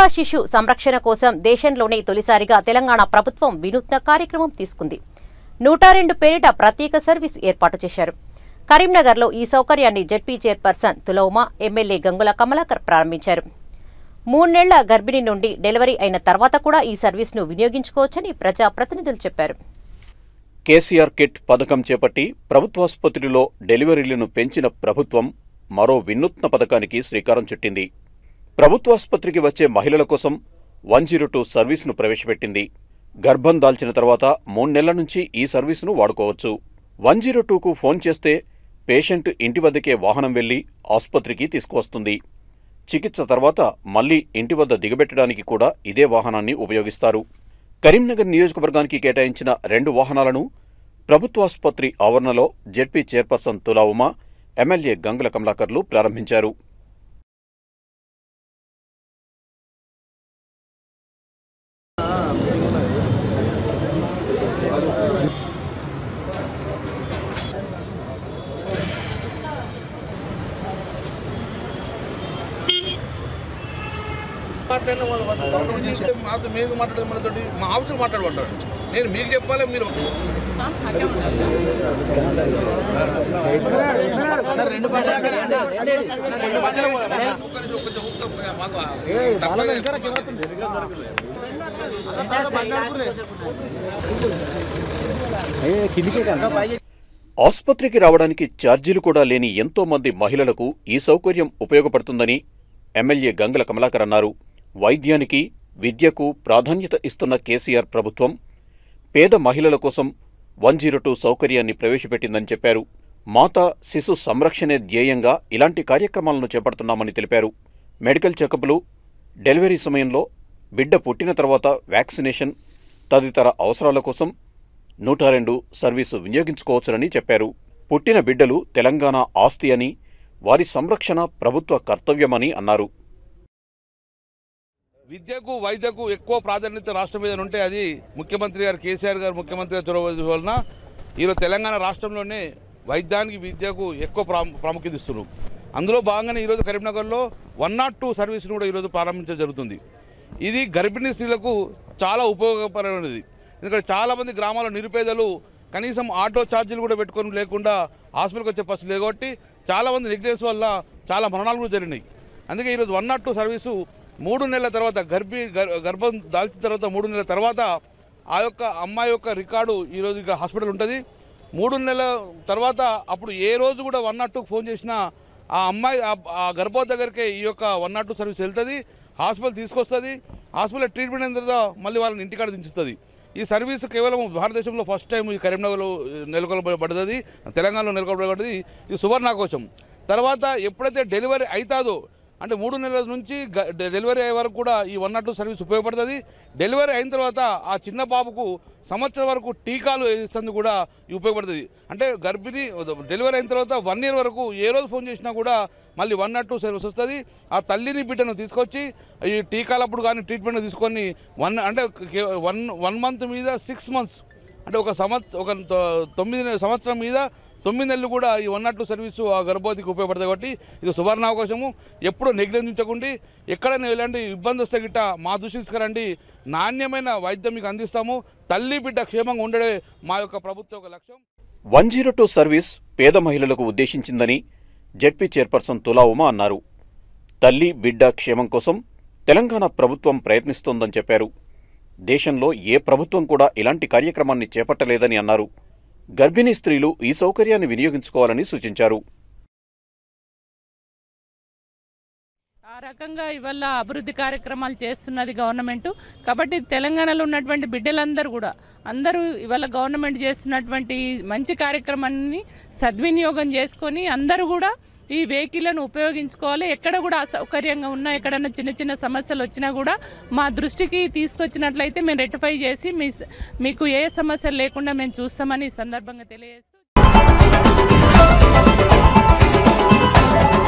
మాతా శిశు సంరక్షణ కోసం దేశంలోనే తొలిసారిగా తెలంగాణ ప్రభుత్వం వినూత్న కార్యక్రమం తీసుకుంది నూట రెండు పేరిట ప్రత్యేక సర్వీస్ ఏర్పాటు చేశారు కరీంనగర్లో ఈ సౌకర్యాన్ని జెడ్పీ చైర్పర్సన్ తులౌమా ఎమ్మెల్యే గంగుల కమలాకర్ ప్రారంభించారు మూడేళ్ల గర్భిణి నుండి డెలివరీ అయిన తర్వాత కూడా ఈ సర్వీస్ను వినియోగించుకోవచ్చని ప్రజాప్రతినిధులు చెప్పారు కేసీఆర్ కిట్ పథకం చేపట్టి ప్రభుత్వాసుపత్రిలో డెలివరీలను పెంచిన ప్రభుత్వం మరో వినూత్న పథకానికి శ్రీకారం చుట్టింది ప్రభుత్వాసుపత్రికి వచ్చే మహిళల కోసం వన్ జీరో టూ సర్వీసును ప్రవేశపెట్టింది గర్భం దాల్చిన తర్వాత మూడు నెలల నుంచి ఈ సర్వీసును వాడుకోవచ్చు వన్ జీరో టూకు ఫోన్ చేస్తే పేషెంట్ ఇంటి వద్దకే వాహనం వెళ్లి ఆసుపత్రికి తీసుకువస్తుంది చికిత్స తర్వాత మళ్లీ ఇంటి వద్ద దిగబెట్టడానికి కూడా ఇదే వాహనాన్ని ఉపయోగిస్తారు కరీంనగర్ నియోజకవర్గానికి కేటాయించిన రెండు వాహనాలను ప్రభుత్వాసుపత్రి ఆవరణలో జెడ్పీ చైర్పర్సన్ తులా ఉమా ఎమ్మెల్యే గంగుల కమలాకర్లు ప్రారంభించారు మాట్లాడిన వాళ్ళు వంద గవర్నమెంట్ చేస్తే మాతో మేము మాట్లాడేది మనతోటి మా ఆఫీసర్ మాట్లాడమంటారు నేను మీకు చెప్పాలి మీరు ఒక్కరి ఒక్క ఒక్క మాకు తప్పదు. ఆసుపత్రికి రావడానికి ఛార్జీలు కూడా లేని ఎంతో మంది మహిళలకు ఈ సౌకర్యం ఉపయోగపడుతుందని ఎమ్మెల్యే గంగుల కమలాకర్ అన్నారు వైద్యానికి విద్యకు ప్రాధాన్యత ఇస్తున్న కేసీఆర్ ప్రభుత్వం పేద మహిళల కోసం వన్ జీరో టూ సౌకర్యాన్ని ప్రవేశపెట్టిందని చెప్పారు మాతా శిశు సంరక్షణే ధ్యేయంగా ఇలాంటి కార్యక్రమాలను చేపడుతున్నామని తెలిపారు మెడికల్ చెకప్లు డెలివరీ సమయంలో బిడ్డ పుట్టిన తర్వాత వ్యాక్సినేషన్ తదితర అవసరాల కోసం నూట రెండు సర్వీసు వినియోగించుకోవచ్చునని చెప్పారు పుట్టిన బిడ్డలు తెలంగాణ ఆస్తి అని వారి సంరక్షణ ప్రభుత్వ కర్తవ్యమని అన్నారు విద్యకు వైద్యకు ఎక్కువ ప్రాధాన్యత రాష్ట్రం మీద ఉంటే అది ముఖ్యమంత్రి గారు కేసీఆర్ గారు ముఖ్యమంత్రి గారు చొరవ వలన ఈరోజు తెలంగాణ రాష్ట్రంలోనే వైద్యానికి విద్యకు ఎక్కువ ప్రాము ప్రాముఖ్యత ఇస్తున్నారు అందులో భాగంగానే ఈరోజు కరీంనగర్లో వన్ నాట్ టూ సర్వీస్ను కూడా ఈరోజు ప్రారంభించడం జరుగుతుంది ఇది గర్భిణీ స్త్రీలకు చాలా ఉపయోగపరమైనది ఎందుకంటే చాలామంది గ్రామాల నిరుపేదలు కనీసం ఆటో ఛార్జీలు కూడా పెట్టుకొని లేకుండా హాస్పిటల్కి వచ్చే పరిస్థితి లేదు కాబట్టి చాలామంది నెగ్లెన్స్ వల్ల చాలా మరణాలు కూడా జరిగినాయి అందుకే ఈరోజు వన్ నాట్ టూ సర్వీసు మూడు నెలల తర్వాత గర్భి గర్- గర్భం దాల్చిన తర్వాత మూడు నెలల తర్వాత ఆ యొక్క అమ్మాయి యొక్క రికార్డు ఈరోజు ఇక్కడ హాస్పిటల్ ఉంటుంది మూడు నెలల తర్వాత అప్పుడు ఏ రోజు కూడా వన్ నాట్ టూకి ఫోన్ చేసినా ఆ అమ్మాయి ఆ- ఆ గర్భవతి దగ్గరికే ఈ యొక్క వన్ నాట్ టూ సర్వీస్ వెళ్తుంది హాస్పిటల్ తీసుకొస్తుంది హాస్పిటల్ ట్రీట్మెంట్ అయిన తర్వాత మళ్ళీ వాళ్ళని ఇంటికాడ దించుతుంది ఈ సర్వీస్ కేవలం భారతదేశంలో ఫస్ట్ టైం ఈ కరీంనగర్లో నెలకొల్పబడ్డది తెలంగాణలో నెలకొల్పబడ్డది ఇది సువర్ణాకోశం తర్వాత ఎప్పుడైతే డెలివరీ అవుతుందో అంటే మూడు నెలల నుంచి గ- డె- డెలివరీ అయ్యే వరకు కూడా ఈ వన్ నాట్ టూ సర్వీస్ ఉపయోగపడుతుంది డెలివరీ అయిన తర్వాత ఆ చిన్న బాబుకు సంవత్సరం వరకు టీకాలు వేస్తుంది కూడా ఇది ఉపయోగపడుతుంది అంటే గర్భిణీ డెలివరీ అయిన తర్వాత వన్ ఇయర్ వరకు ఏ రోజు ఫోన్ చేసినా కూడా మళ్ళీ వన్ నాట్ టూ సర్వీస్ వస్తుంది ఆ తల్లిని బిడ్డను తీసుకొచ్చి ఈ టీకాలప్పుడు కానీ ట్రీట్మెంట్ తీసుకొని వన్ అంటే కే- వన్ వన్ మంత్ మీద సిక్స్ మంత్స్ అంటే ఒక సంవత్ ఒక తొ- తొమ్మిది నె- సంవత్సరం మీద తొమ్మిది నెలలు కూడా ఈ వన్ నాట్ టూ సర్వీసు ఆ గర్భవతికి ఉపయోగపడతాయి కాబట్టి ఇది సువర్ణ అవకాశము ఎప్పుడూ నెగ్లెంచకుండా ఎక్కడైనా ఎలాంటి ఇబ్బంది వస్తే గిట్ట మా దృష్టి తీసుకురండి నాణ్యమైన వైద్యం మీకు అందిస్తాము తల్లి బిడ్డ క్షేమంగా ఉండడే మా యొక్క ప్రభుత్వ ఒక లక్ష్యం వన్ జీరో టూ సర్వీస్ పేద మహిళలకు ఉద్దేశించిందని జెడ్పీ చైర్పర్సన్ తులా ఉమా అన్నారు తల్లి బిడ్డ క్షేమం కోసం తెలంగాణ ప్రభుత్వం ప్రయత్నిస్తోందని చెప్పారు దేశంలో ఏ ప్రభుత్వం కూడా ఇలాంటి కార్యక్రమాన్ని చేపట్టలేదని అన్నారు గర్భిణీ స్త్రీలు ఈ సౌకర్యాన్ని వినియోగించుకోవాలని సూచించారు ఆ రకంగా ఇవాళ అభివృద్ధి కార్యక్రమాలు చేస్తున్నది గవర్నమెంట్ కాబట్టి తెలంగాణలో ఉన్నటువంటి బిడ్డలందరూ కూడా అందరూ ఇవాళ గవర్నమెంట్ చేస్తున్నటువంటి ఈ మంచి కార్యక్రమాన్ని సద్వినియోగం చేసుకొని అందరూ కూడా ఈ వెహికల్లను ఉపయోగించుకోవాలి ఎక్కడ కూడా అసౌకర్యంగా ఉన్నా ఎక్కడన్నా చిన్న చిన్న సమస్యలు వచ్చినా కూడా మా దృష్టికి తీసుకొచ్చినట్లయితే మేము రెక్టిఫై చేసి మీ స- మీకు ఏ సమస్యలు లేకుండా మేము చూస్తామని ఈ సందర్భంగా తెలియజేస్తూ